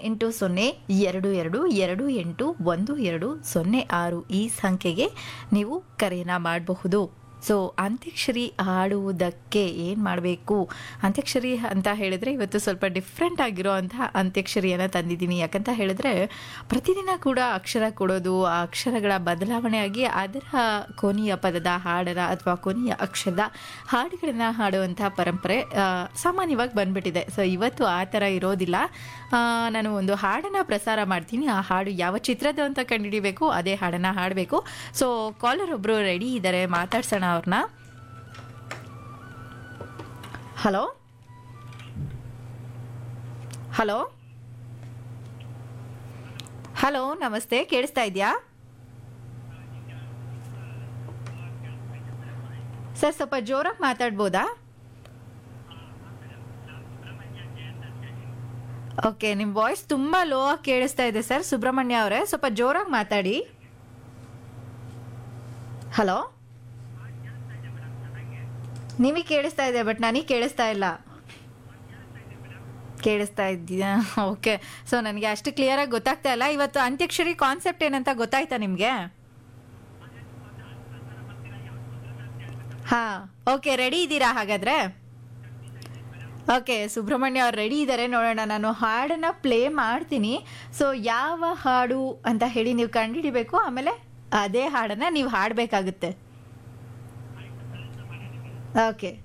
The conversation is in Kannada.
ಎಂಟು ಸೊನ್ನೆ ಎರಡು ಎರಡು ಎರಡು ಎಂಟು ಒಂದು ಎರಡು ಸೊನ್ನೆ ಆರು ಈ ಸಂಖ್ಯೆಗೆ ನೀವು ಕರೆಯನ್ನು ಮಾಡಬಹುದು ಸೊ ಅಂತ್ಯಾಕ್ಷರಿ ಆಡುವುದಕ್ಕೆ ಏನು ಮಾಡಬೇಕು ಅಂತ್ಯಾಕ್ಷರಿ ಅಂತ ಹೇಳಿದ್ರೆ ಇವತ್ತು ಸ್ವಲ್ಪ ಡಿಫ್ರೆಂಟ್ ಆಗಿರೋ ಅಂತಹ ಅಂತ್ಯಾಕ್ಷರಿಯನ್ನು ತಂದಿದ್ದೀನಿ ಯಾಕಂತ ಹೇಳಿದ್ರೆ ಪ್ರತಿದಿನ ಕೂಡ ಅಕ್ಷರ ಕೊಡೋದು ಆ ಅಕ್ಷರಗಳ ಬದಲಾವಣೆಯಾಗಿ ಅದರ ಕೊನೆಯ ಪದದ ಹಾಡರ ಅಥವಾ ಕೊನೆಯ ಅಕ್ಷರದ ಹಾಡುಗಳನ್ನು ಹಾಡುವಂತಹ ಪರಂಪರೆ ಆ, ಸಾಮಾನ್ಯವಾಗಿ ಬಂದ್ಬಿಟ್ಟಿದೆ ಸೊ ಇವತ್ತು ಆ ಥರ ಇರೋದಿಲ್ಲ ಆ, ನಾನು ಒಂದು ಹಾಡನ್ನು ಪ್ರಸಾರ ಮಾಡ್ತೀನಿ ಆ ಹಾಡು ಯಾವ ಚಿತ್ರದ ಅಂತ ಕಂಡುಹಿಡಿಬೇಕು ಅದೇ ಹಾಡನ್ನು ಹಾಡಬೇಕು ಸೊ ಕಾಲರ್ ಒಬ್ಬರು ರೆಡಿ ಇದ್ದಾರೆ ಮಾತಾಡ್ಸೋಣ ಅವ್ರನ್ನ ಹಲೋ ಹಲೋ ಹಲೋ ನಮಸ್ತೆ ಕೇಳಿಸ್ತಾ ಇದೆಯಾ ಸರ್ ಸ್ವಲ್ಪ ಜೋರಾಗಿ ಮಾತಾಡ್ಬೋದಾ ಓಕೆ ನಿಮ್ಮ ವಾಯ್ಸ್ ತುಂಬ ಲೋ ಆಗಿ ಕೇಳಿಸ್ತಾ ಇದೆ ಸರ್ ಸುಬ್ರಹ್ಮಣ್ಯ ಅವರೇ ಸ್ವಲ್ಪ ಜೋರಾಗಿ ಮಾತಾಡಿ ಹಲೋ ನಿಮಗೆ ಕೇಳಿಸ್ತಾ ಇದೆ ಬಟ್ ನನಗೆ ಕೇಳಿಸ್ತಾ ಇಲ್ಲ ಕೇಳಿಸ್ತಾ ಇದ್ದೀಯಾ ಓಕೆ ಸೊ ನನಗೆ ಅಷ್ಟು ಕ್ಲಿಯರಾಗಿ ಗೊತ್ತಾಗ್ತಾ ಇಲ್ಲ ಇವತ್ತು ಅಂತ್ಯಕ್ಷರಿ ಕಾನ್ಸೆಪ್ಟ್ ಏನಂತ ಗೊತ್ತಾಯ್ತಾ ನಿಮಗೆ ಹಾ ಓಕೆ ರೆಡಿ ಇದ್ದೀರಾ ಹಾಗಾದ್ರೆ ಓಕೆ ಸುಬ್ರಹ್ಮಣ್ಯ ಅವ್ರು ರೆಡಿ ಇದ್ದಾರೆ ನೋಡೋಣ ನಾನು ಹಾಡನ್ನ ಪ್ಲೇ ಮಾಡ್ತೀನಿ ಸೊ ಯಾವ ಹಾಡು ಅಂತ ಹೇಳಿ ನೀವು ಕಂಡುಹಿಡಿಬೇಕು ಆಮೇಲೆ ಅದೇ ಹಾಡನ್ನ ನೀವು ಹಾಡಬೇಕಾಗುತ್ತೆ ಓಕೆ